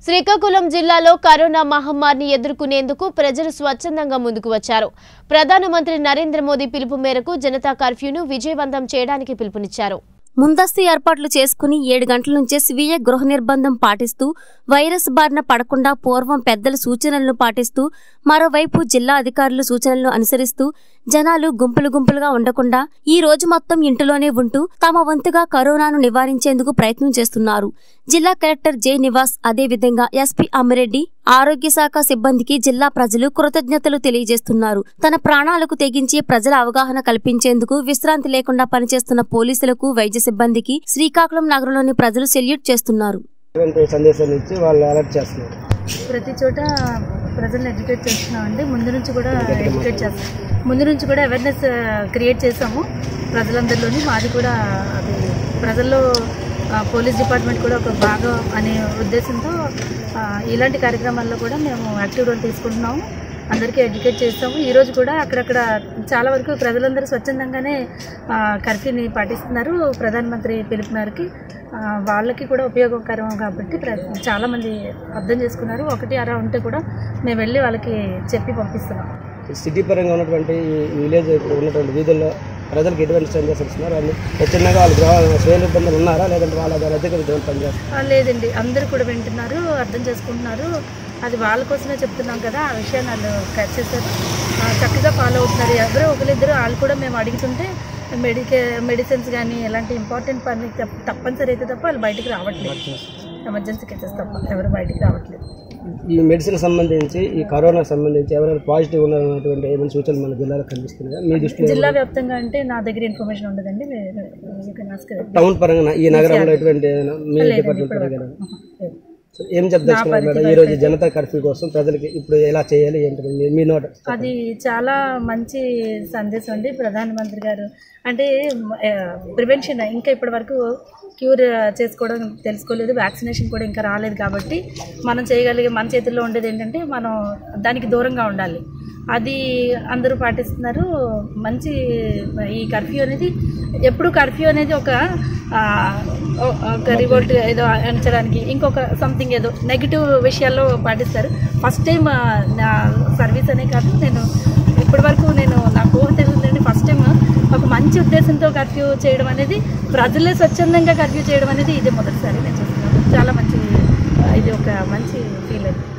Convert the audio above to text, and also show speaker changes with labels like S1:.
S1: శ్రీకాకుళం జిల్లాలో కరోనా మహమ్మారిని ఎదుర్కొనేందుకు ప్రజలు స్వచ్ఛందంగా ముందుకు వచ్చారు ప్రధానమంత్రి నరేంద్ర మోదీ పిలుపు మేరకు జనతా కర్ఫ్యూను విజయవంతం చేయడానికి పిలుపునిచ్చారు
S2: ముందస్తు ఏర్పాట్లు చేసుకుని ఏడు గంటల నుంచే స్వీయ గృహ నిర్బంధం పాటిస్తూ వైరస్ బారిన పడకుండా పూర్వం పెద్దల సూచనలను పాటిస్తూ మరోవైపు జిల్లా అధికారులు సూచనలను అనుసరిస్తూ జనాలు గుంపులు గుంపులుగా ఉండకుండా ఈ రోజు మొత్తం ఇంటిలోనే ఉంటూ తమ వంతుగా కరోనాను నివారించేందుకు ప్రయత్నం చేస్తున్నారు జిల్లా కలెక్టర్ జె నివాస్ అదేవిధంగా ఎస్పీ అమ్మిరెడ్డి ఆరోగ్య శాఖ సిబ్బందికి జిల్లా ప్రజలు కృతజ్ఞతలు తెలియజేస్తున్నారు తన ప్రాణాలకు తెగించి ప్రజల అవగాహన కల్పించేందుకు విశ్రాంతి లేకుండా పనిచేస్తున్న పోలీసులకు వైద్య సిబ్బందికి శ్రీకాకుళం నగరంలోని ప్రజలు సెల్యూట్ చేస్తున్నారు
S3: ఇటువంటి సందేశాలు ఇచ్చి వాళ్ళు అలర్ట్ చేస్తున్నారు
S4: ప్రతి చోట ప్రజల్ని ఎడ్యుకేట్ చేస్తున్నామండి ముందు నుంచి కూడా ఎడ్యుకేట్ చేస్తాం ముందు నుంచి కూడా అవేర్నెస్ క్రియేట్ చేసాము ప్రజలందరిలోని మాది కూడా అది ప్రజల్లో ఆ, పోలీస్ డిపార్ట్మెంట్ కూడా ఒక భాగం అనే ఉద్దేశంతో ఆ, ఇలాంటి కార్యక్రమాల్లో కూడా మేము యాక్టివ్ రోల్ తీసుకుంటున్నాము అందరికీ ఎడ్యుకేట్ చేస్తాము ఈరోజు కూడా అక్కడక్కడ చాలా వరకు ప్రజలందరూ స్వచ్ఛందంగానే ఆ, కర్ఫ్యూని పాటిస్తున్నారు ప్రధానమంత్రి పిలుపు మేరకి ఆ, వాళ్ళకి కూడా ఉపయోగకరం కాబట్టి ప్ర- చాలామంది అర్థం చేసుకున్నారు ఒకటి అరా ఉంటే కూడా మేము వెళ్ళి వాళ్ళకి చెప్పి పంపిస్తున్నాం
S3: సిటీ పరంగా ఉన్నటువంటి ఈ విలేజ్ ఇప్పుడు ఉన్నటువంటి వీధుల్లో ప్రజలకు ఎటువంటి సందేశాలు ఇస్తున్నారు వాళ్ళు స్వచ్ఛందంగా వాళ్ళు గృహ స్వయ ఇబ్బందులు ఉన్నారా లేదంటే వాళ్ళ దగ్గర ఎటువంటి పనిచేస్తారు
S4: ఆ, లేదండి అందరూ కూడా వింటున్నారు అర్థం చేసుకుంటున్నారు అది వాళ్ళ కోసమే చెప్తున్నాం కదా ఆ విషయాన్ని వాళ్ళు క్యాచ్ చేశారు ఆ, చక్కగా ఫాలో అవుతున్నారు ఎవరో ఒకరిద్దరు వాళ్ళు కూడా మేము అడుగుతుంటే మెడికే మెడిసిన్స్ కానీ ఎలాంటి ఇంపార్టెంట్ పని తప్ప- తప్పనిసరి అయితే తప్ప వాళ్ళు బయటికి రావట్లేదు ఎమర్జెన్సీ కేసెస్ తప్ప ఎవరు బయటికి రావట్లేదు
S3: ఈ మెడిసిన్ సంబంధించి ఈ కరోనా సంబంధించి ఎవరైనా పాజిటివ్ ఉన్నటువంటి ఏమైనా సూచనలు మన జిల్లాలో కనిపిస్తున్నాయా మీ దృష్టిలో
S4: జిల్లా వ్యాప్తంగా అంటే నా దగ్గర ఇన్ఫర్మేషన్ ఉండదండి మీరు- you can ask them.
S3: Town పరంగా ఈ నగరంలో ఎటువంటి మీ
S4: లేదండి,
S3: డిపార్ట్మెంట్
S4: ఇప్పటివరకు.
S3: పరంగా
S4: ఆహా, లేదు.
S3: సో ఏం చెప్తారు మేడం ఈ రోజు జనతా కర్ఫ్యూ కోసం ప్రజలకి ఇప్పుడు ఎలా చేయాలి ఏంటి మీ- మీ నోట్
S4: అది చాలా మంచి సందేశం అండి ప్రధానమంత్రి గారు అంటే ప్రివెన్షన్ ఇంకా ఇప్పటి వరకు క్యూర్ చేసుకోవడం తెలుసుకోలేదు వ్యాక్సినేషన్ కూడా ఇంకా రాలేదు కాబట్టి మనం చేయగలిగే మన చేతుల్లో ఉండేది ఏంటంటే మనం దానికి దూరంగా ఉండాలి అది అందరూ పాటిస్తున్నారు మంచి ఈ కర్ఫ్యూ అనేది ఎప్పుడు కర్ఫ్యూ అనేది ఒక ఆ, ఓ- ఒక రివోల్ట్ ఏదో అంచడానికి ఇంకొక సంథింగ్ ఏదో నెగిటివ్ విషయాల్లో పాటిస్తారు ఫస్ట్ టైం నా సర్వీస్ అనే కాదు నేను ఇప్పటి వరకు నేను నాకు ఊహ తెలిసిందండి ఫస్ట్ టైం ఒక మంచి ఉద్దేశంతో కర్ఫ్యూ చేయడం అనేది ప్రజలే స్వచ్ఛందంగా కర్ఫ్యూ చేయడం అనేది ఇదే మొదటిసారి నేను చూస్తున్నాను చాలా మంచి ఇది ఒక మంచి ఫీల్ అది